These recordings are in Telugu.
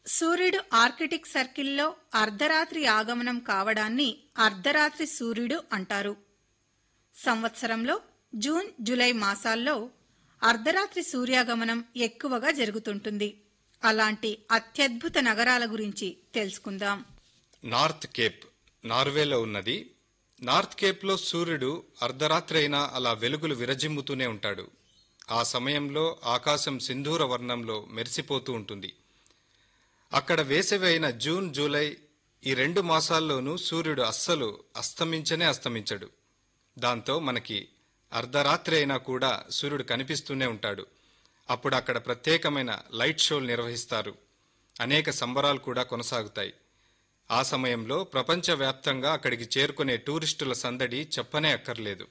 సూర్యుడు ఆర్కిటిక్ సర్కిల్లో అర్ధరాత్రి ఆగమనం కావడాన్ని అర్ధరాత్రి సూర్యుడు అంటారు సంవత్సరంలో జూన్ జూలై మాసాల్లో అర్ధరాత్రి సూర్యాగమనం ఎక్కువగా జరుగుతుంటుంది అలాంటి అత్యద్భుత నగరాల గురించి తెలుసుకుందాం నార్త్ కేప్ నార్వేలో ఉన్నది నార్త్ కేప్లో సూర్యుడు అర్ధరాత్రి అయినా అలా వెలుగులు విరజిమ్ముతూనే ఉంటాడు ఆ సమయంలో ఆకాశం సింధూర వర్ణంలో మెరిసిపోతూ ఉంటుంది అక్కడ వేసవి అయిన జూన్ జూలై ఈ రెండు మాసాల్లోనూ సూర్యుడు అస్సలు అస్తమించనే అస్తమించడు దాంతో మనకి అర్ధరాత్రి అయినా కూడా సూర్యుడు కనిపిస్తూనే ఉంటాడు అప్పుడు అక్కడ ప్రత్యేకమైన లైట్ షోలు నిర్వహిస్తారు అనేక సంబరాలు కూడా కొనసాగుతాయి ఆ సమయంలో ప్రపంచవ్యాప్తంగా అక్కడికి చేరుకునే టూరిస్టుల సందడి చెప్పనే అక్కర్లేదు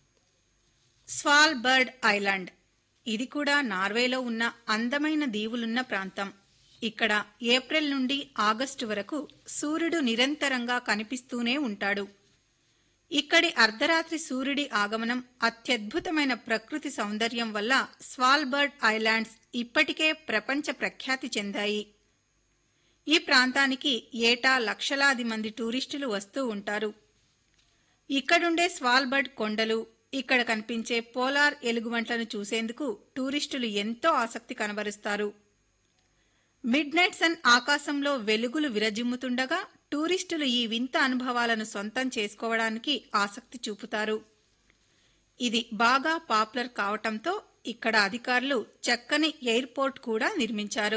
స్వాల్ బర్డ్ ఐలాండ్ ఇది కూడా నార్వేలో ఉన్న అందమైన దీవులున్న ప్రాంతం ఇక్కడ ఏప్రిల్ నుండి ఆగస్టు వరకు సూర్యుడు నిరంతరంగా కనిపిస్తూనే ఉంటాడు ఇక్కడి అర్ధరాత్రి సూర్యుడి ఆగమనం అత్యద్భుతమైన ప్రకృతి సౌందర్యం వల్ల స్వాల్బర్డ్ ఐలాండ్స్ ఇప్పటికే ప్రపంచ ప్రఖ్యాతి చెందాయి ఈ ప్రాంతానికి ఏటా లక్షలాది మంది టూరిస్టులు వస్తూ ఉంటారు ఇక్కడుండే స్వాల్బర్డ్ కొండలు ఇక్కడ కనిపించే పోలార్ ఎలుగుబంట్లను చూసేందుకు టూరిస్టులు ఎంతో ఆసక్తి కనబరుస్తారు మిడ్ నైట్ సన్ ఆకాశంలో వెలుగులు విరజిమ్ముతుండగా టూరిస్టులు ఈ వింత అనుభవాలను సొంతం చేసుకోవడానికి ఆసక్తి చూపుతారు ఇది బాగా పాపులర్ కావటంతో ఇక్కడ అధికారులు చక్కని ఎయిర్పోర్ట్ కూడా నిర్మించారు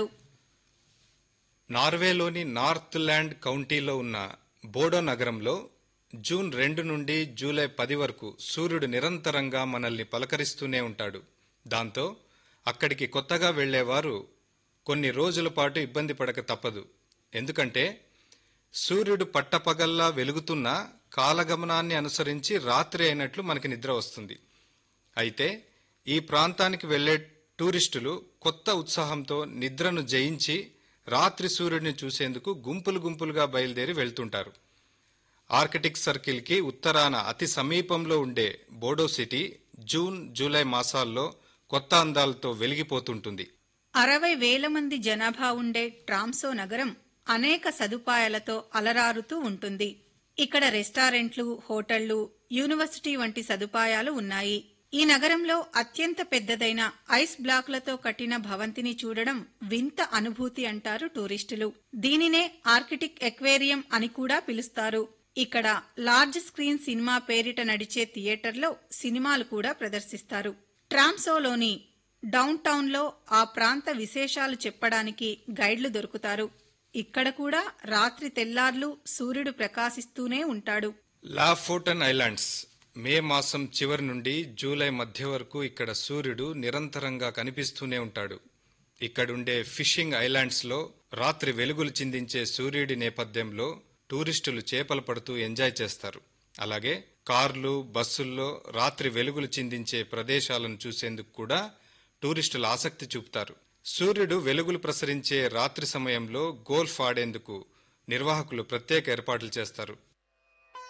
నార్వేలోని నార్త్ ల్యాండ్ కౌంటీలో ఉన్న బోడో నగరంలో జూన్ రెండు నుండి జూలై పది వరకు సూర్యుడు నిరంతరంగా మనల్ని పలకరిస్తూనే ఉంటాడు దాంతో అక్కడికి కొత్తగా వెళ్లేవారు కొన్ని రోజుల పాటు ఇబ్బంది పడక తప్పదు ఎందుకంటే సూర్యుడు పట్టపగల్లా వెలుగుతున్న కాలగమనాన్ని అనుసరించి రాత్రి అయినట్లు మనకి నిద్ర వస్తుంది అయితే ఈ ప్రాంతానికి వెళ్లే టూరిస్టులు కొత్త ఉత్సాహంతో నిద్రను జయించి రాత్రి సూర్యుడిని చూసేందుకు గుంపులు గుంపులుగా బయలుదేరి వెళ్తుంటారు ఆర్కిటిక్ సర్కిల్కి ఉత్తరాన అతి సమీపంలో ఉండే బోడో సిటీ జూన్ జూలై మాసాల్లో కొత్త అందాలతో వెలిగిపోతుంటుంది అరవై వేల మంది జనాభా ఉండే ట్రామ్సో నగరం అనేక సదుపాయాలతో అలరారుతూ ఉంటుంది ఇక్కడ రెస్టారెంట్లు హోటళ్లు యూనివర్సిటీ వంటి సదుపాయాలు ఉన్నాయి ఈ నగరంలో అత్యంత పెద్దదైన ఐస్ బ్లాక్లతో కట్టిన భవంతిని చూడడం వింత అనుభూతి అంటారు టూరిస్టులు దీనినే ఆర్కిటిక్ ఎక్వేరియం అని కూడా పిలుస్తారు ఇక్కడ లార్జ్ స్క్రీన్ సినిమా పేరిట నడిచే థియేటర్లో సినిమాలు కూడా ప్రదర్శిస్తారు ట్రామ్సోలోని డౌన్ టౌన్లో ఆ ప్రాంత విశేషాలు చెప్పడానికి గైడ్లు దొరుకుతారు ఇక్కడ కూడా రాత్రి తెల్లార్లు సూర్యుడు ప్రకాశిస్తూనే ఉంటాడు లాఫోటన్ ఐలాండ్స్ మే మాసం చివరి నుండి జూలై మధ్య వరకు ఇక్కడ సూర్యుడు నిరంతరంగా కనిపిస్తూనే ఉంటాడు ఇక్కడుండే ఫిషింగ్ ఐలాండ్స్లో రాత్రి వెలుగులు చిందించే సూర్యుడి నేపథ్యంలో టూరిస్టులు చేపలు పడుతూ ఎంజాయ్ చేస్తారు అలాగే కార్లు బస్సుల్లో రాత్రి వెలుగులు చిందించే ప్రదేశాలను చూసేందుకు కూడా టూరిస్టులు ఆసక్తి చూపుతారు సూర్యుడు వెలుగులు ప్రసరించే రాత్రి సమయంలో గోల్ఫ్ ఆడేందుకు నిర్వాహకులు ప్రత్యేక ఏర్పాట్లు చేస్తారు